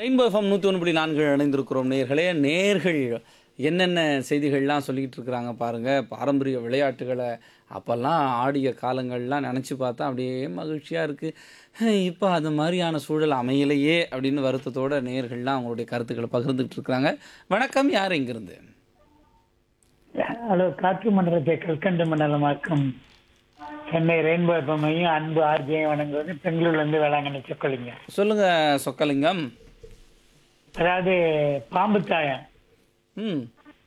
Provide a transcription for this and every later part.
Rainbow FM நூற்றி ஒன்று புள்ளி நான்கு இணைந்திருக்கிறோம் நேர்களே நேர்கள் என்னென்ன செய்திகள்லாம் சொல்லிக்கிட்டு இருக்கிறாங்க பாருங்கள் பாரம்பரிய விளையாட்டுகளை அப்போல்லாம் ஆடிய காலங்கள்லாம் நினச்சி பார்த்தா அப்படியே மகிழ்ச்சியாக இருக்குது இப்போ அது மாதிரியான சூழல் அமையலையே அப்படின்னு வருத்தத்தோட நேர்கள்லாம் அவங்களுடைய கருத்துக்களை பகிர்ந்துட்டு இருக்கிறாங்க வணக்கம் யார் இங்கிருந்து ஹலோ காற்று மண்டலத்தை கல்கண்டு மண்டலமாக்கும் சென்னை ரெயின்போ எஃப்எம்மையும் அன்பு ஆர்ஜியும் வணங்குவது பெங்களூர்ல இருந்து வேளாங்கண்ணி சொக்கலிங்க சொல்லுங்கள் சொக்கலிங்கம் அதாவது பாம்பு தாயம் ம்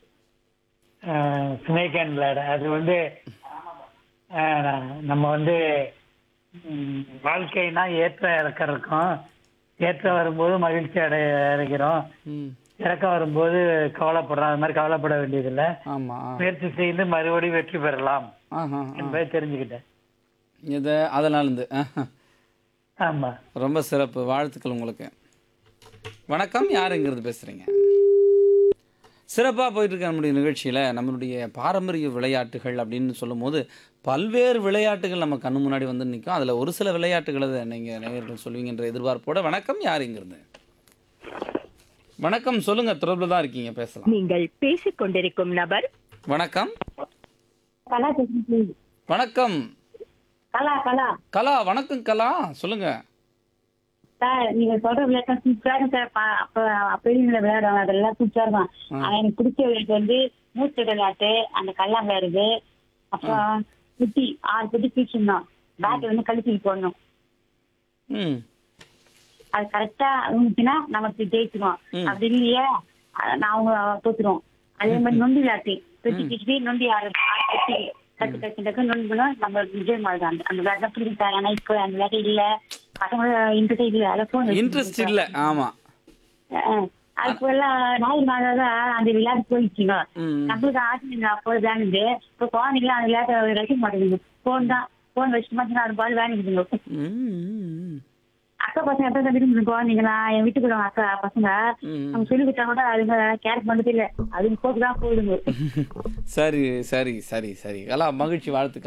ஸ்னேக் அண்ட் பிளாட் அது வந்து ஆஹ், நம்ம வந்து ம், வாழ்க்கைனா ஏற்ற இறக்கம் இருக்கும் ஏற்ற வரும்போது மகிழ்ச்சி அடைய அடைகிறோம் ம் இறக்கம் வரும்போது கவலைப்படுறோம் அது மாதிரி கவலைப்பட வேண்டியதில்லை ஆமாம் முயற்சி செய்து மறுபடியும் வெற்றி பெறலாம் ஆஹா என்பதை தெரிஞ்சுக்கிட்டேன் இது அதனால இருந்து ஆஹா. ஆமா ரொம்ப சிறப்பு வாழ்த்துக்கள் உங்களுக்கு வணக்கம் யாருங்கிறது பேசுகிறீங்க சிறப்பாக போயிட்டு இருக்க நம்முடைய நிகழ்ச்சியில் நம்மளுடைய பாரம்பரிய விளையாட்டுகள் அப்படின்னு சொல்லும்போது பல்வேறு விளையாட்டுகள் நம்ம கண்ணு முன்னாடி வந்து நிற்கும் அதில் ஒரு சில விளையாட்டுகளை நீங்கள் நேயர்கள் சொல்லுவீங்கன்ற எதிர்பார்ப்போட வணக்கம் யாருங்கிறது வணக்கம் சொல்லுங்கள் தொடர்பில் தான் இருக்கீங்க பேசலாம் நீங்கள் பேசிக் கொண்டிருக்கும் நபர் வணக்கம் கலா பேசுறேன் வணக்கம் கலா கலா கலா வணக்கம் கலா சொல்லுங்கள் சார் நீங்க சொல்ற விளையாட்டு சூப்பரா இருக்கும் சார் ப- அப்ப அப்பயும் விளையாடுவாங்க அதெல்லாம் சூப்பரா இருக்கும் ஆனா எனக்கு பிடிச்ச விளையாட்டு வந்து மூச்சு விளையாட்டு அந்த கல்லா விளையாடுறது அப்புறம் குட்டி ஆறு குட்டி பிடிச்சிருந்தோம் பேட் வந்து கழிச்சு போடணும் ம் அது கரெக்டா இருந்துச்சுன்னா நமக்கு ஜெயிச்சிருவோம் அப்படி இல்லையே அஹ் நான் அவங்க தோத்துருவோம் அதே மாதிரி நொண்டி விளையாட்டு குட்டி பிடிச்சி நொண்டி ஆறு ஆறு குட்டி கட்டு கட்டு டக்கு நொண்டி பண்ணா நம்ம விஜய் மாதிரி தான் அந்த விளையாட்டு தான் பிடிக்கும் சார் ஆனா இப்போ அந்த விளையாட்டு இல்ல பசங்க இன்ட்ரெஸ்ட் இல்ல அதில் ஃபோன் இன்ட்ரெஸ்ட் இல்லை ஆமாம் அப்போ எல்லாம் நாலு நாளாதான் அந்த விளையாட்டு போயிடுச்சுங்க ம் நம்மளுக்கு ஆசை அப்போ வேணுது இப்போ குழந்தைங்களாம் அந்த விளையாட்டை ரசிக்க மாட்டேங்குது ஃபோன் தான் ஃபோன் வச்சுட்டு மட்டும் அது பால் வேணுக்குதுங்க ம் அக்கா பசங்க எப்ப கண்டிப்பா குழந்தைங்களா என் வீட்டுக்கு வருவாங்க அக்கா பசங்க ம். அவங்க சொல்லி கொடுத்தா கூட அதுங்க கேர் பண்ணது இல்ல அதுங்க போக்கு தான் போயிடுங்க சரி சரி சரி சரி கலா மகிழ்ச்சி வாழ்த்துக்கள்